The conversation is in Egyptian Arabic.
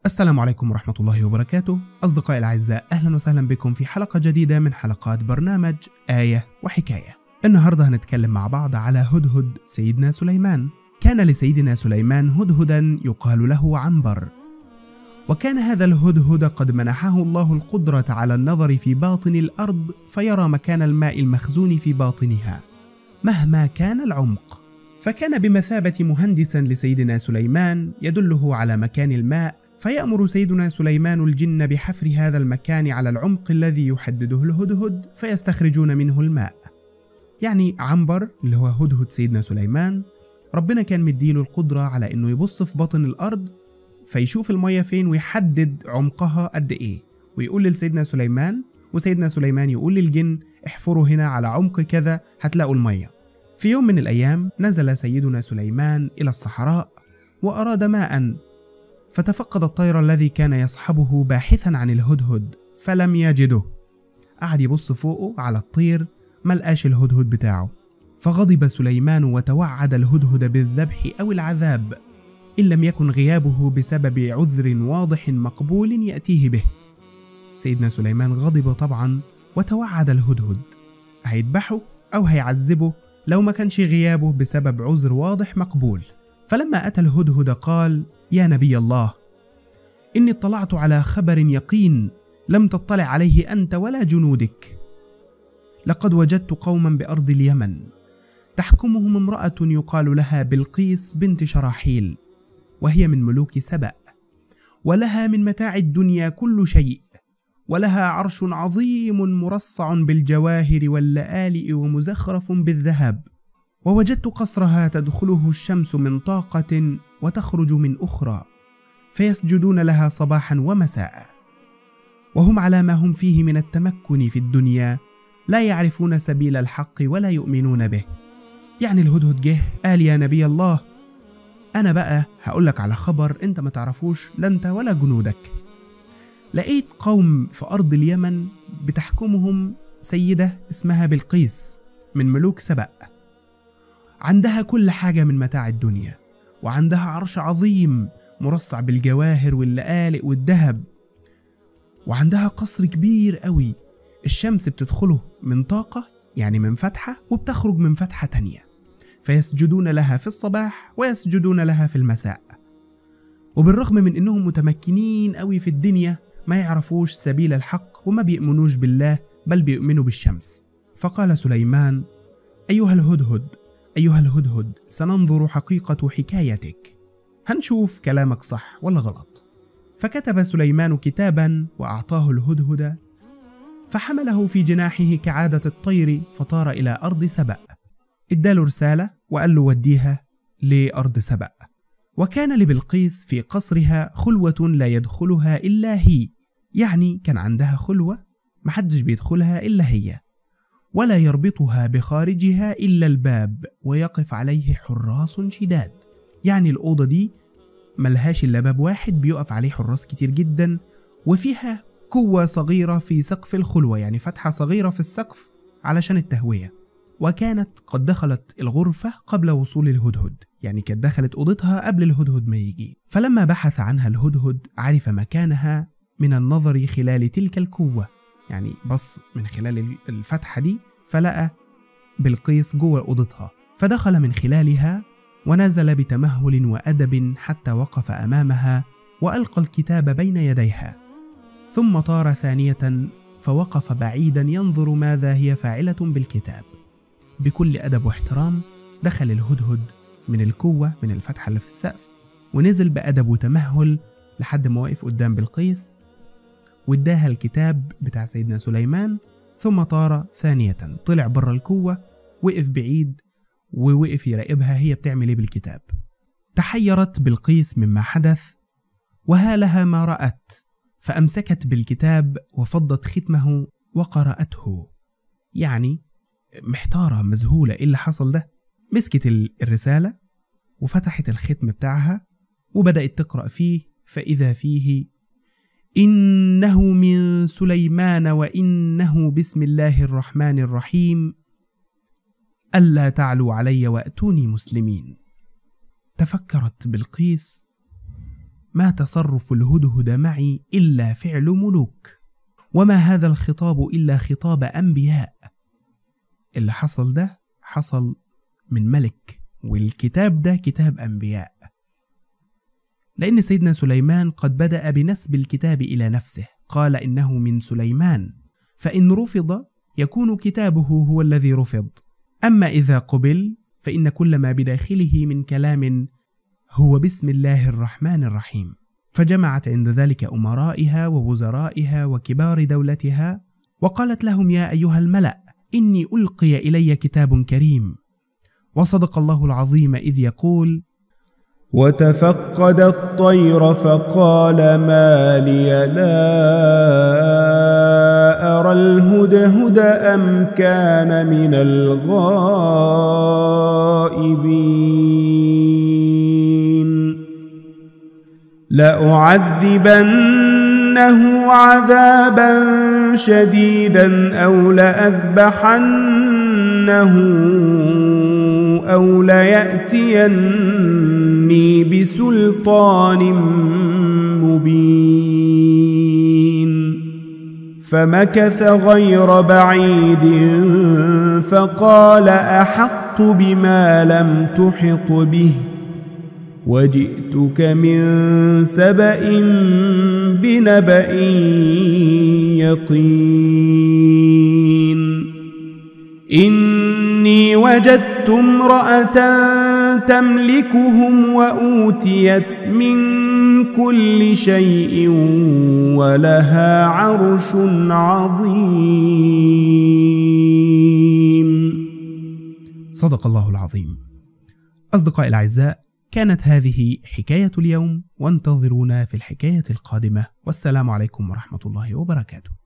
السلام عليكم ورحمة الله وبركاته أصدقائي الأعزاء أهلا وسهلا بكم في حلقة جديدة من حلقات برنامج آية وحكاية النهاردة هنتكلم مع بعض على هدهد سيدنا سليمان كان لسيدنا سليمان هدهدا يقال له عنبر وكان هذا الهدهد قد منحه الله القدرة على النظر في باطن الأرض فيرى مكان الماء المخزون في باطنها مهما كان العمق فكان بمثابة مهندس لسيدنا سليمان يدله على مكان الماء فيأمر سيدنا سليمان الجن بحفر هذا المكان على العمق الذي يحدده الهدهد فيستخرجون منه الماء. يعني عنبر اللي هو هدهد سيدنا سليمان ربنا كان مديله القدرة على إنه يبص في باطن الأرض فيشوف المية فين ويحدد عمقها قد إيه ويقول لسيدنا سليمان وسيدنا سليمان يقول للجن احفروا هنا على عمق كذا هتلاقوا المية. في يوم من الأيام نزل سيدنا سليمان إلى الصحراء وأراد ماء فتفقد الطير الذي كان يصحبه باحثا عن الهدهد فلم يجده قعد يبص فوقه على الطير ملقاش الهدهد بتاعه فغضب سليمان وتوعد الهدهد بالذبح أو العذاب إن لم يكن غيابه بسبب عذر واضح مقبول يأتيه به سيدنا سليمان غضب طبعا وتوعد الهدهد هيذبحه أو هيعذبه لو ما كانش غيابه بسبب عذر واضح مقبول فلما أتى الهدهد قال يا نبي الله إني اطلعت على خبر يقين لم تطلع عليه أنت ولا جنودك لقد وجدت قوما بأرض اليمن تحكمهم امرأة يقال لها بلقيس بنت شراحيل وهي من ملوك سبأ ولها من متاع الدنيا كل شيء ولها عرش عظيم مرصع بالجواهر واللآلئ ومزخرف بالذهب ووجدت قصرها تدخله الشمس من طاقة وتخرج من أخرى فيسجدون لها صباحا ومساء وهم على ما هم فيه من التمكن في الدنيا لا يعرفون سبيل الحق ولا يؤمنون به يعني الهدهد جه قال يا نبي الله أنا بقى هقولك على خبر أنت ما تعرفوش لا أنت ولا جنودك لقيت قوم في أرض اليمن بتحكمهم سيدة اسمها بلقيس من ملوك سبأ عندها كل حاجة من متاع الدنيا وعندها عرش عظيم مرصع بالجواهر واللآلئ والذهب وعندها قصر كبير قوي الشمس بتدخله من طاقة يعني من فتحة وبتخرج من فتحة تانية فيسجدون لها في الصباح ويسجدون لها في المساء وبالرغم من انهم متمكنين قوي في الدنيا ما يعرفوش سبيل الحق وما بيؤمنوش بالله بل بيؤمنوا بالشمس فقال سليمان ايها الهدهد أيها الهدهد سننظر حقيقة حكايتك هنشوف كلامك صح ولا غلط فكتب سليمان كتابا وأعطاه الهدهد فحمله في جناحه كعادة الطير فطار إلى أرض سبأ اداله رسالة وقال له وديها لأرض سبأ وكان لبلقيس في قصرها خلوة لا يدخلها إلا هي يعني كان عندها خلوة محدش بيدخلها إلا هي ولا يربطها بخارجها إلا الباب ويقف عليه حراس شداد يعني الأوضة دي ملهاش إلا باب واحد بيقف عليه حراس كتير جدا وفيها كوة صغيرة في سقف الخلوة يعني فتحة صغيرة في السقف علشان التهوية وكانت قد دخلت الغرفة قبل وصول الهدهد يعني كانت دخلت أوضتها قبل الهدهد ما يجي فلما بحث عنها الهدهد عرف مكانها من النظر خلال تلك الكوة يعني بص من خلال الفتحة دي فلقى بلقيس جوه أوضتها فدخل من خلالها ونزل بتمهل وأدب حتى وقف أمامها وألقى الكتاب بين يديها ثم طار ثانية فوقف بعيدا ينظر ماذا هي فاعلة بالكتاب بكل أدب واحترام دخل الهدهد من الكوة من الفتحة اللي في السقف ونزل بأدب وتمهل لحد ما وقف قدام بلقيس واداها الكتاب بتاع سيدنا سليمان ثم طار ثانية طلع بره الكوة وقف بعيد ووقف يراقبها هي بتعمل ايه بالكتاب تحيرت بلقيس مما حدث وهالها ما رأت فأمسكت بالكتاب وفضت ختمه وقرأته يعني محتارة مذهولة ايه اللي حصل ده مسكت الرسالة وفتحت الختم بتاعها وبدأت تقرأ فيه فإذا فيه إنه من سليمان وإنه بسم الله الرحمن الرحيم ألا تعلوا علي وأتوني مسلمين تفكرت بلقيس ما تصرف الهدهد معي إلا فعل ملوك وما هذا الخطاب إلا خطاب أنبياء اللي حصل ده حصل من ملك والكتاب ده كتاب أنبياء لأن سيدنا سليمان قد بدأ بنسب الكتاب إلى نفسه قال إنه من سليمان فإن رفض يكون كتابه هو الذي رفض أما إذا قبل فإن كل ما بداخله من كلام هو بسم الله الرحمن الرحيم فجمعت عند ذلك أمرائها ووزرائها وكبار دولتها وقالت لهم يا أيها الملأ إني ألقي إلي كتاب كريم وصدق الله العظيم إذ يقول وتفقد الطير فقال ما لي لا أرى الهدهد أم كان من الغائبين لأعذبنه عذابا شديدا أو لأذبحنه أو ليأتيني بسلطان مبين فمكث غير بعيد فقال أحطت بما لم تحط به وجئتك من سبأ بنبأ يقين إني وجدت امرأة تملكهم وأوتيت من كل شيء ولها عرش عظيم صدق الله العظيم أصدقائي الأعزاء كانت هذه حكاية اليوم وانتظرونا في الحكاية القادمة والسلام عليكم ورحمة الله وبركاته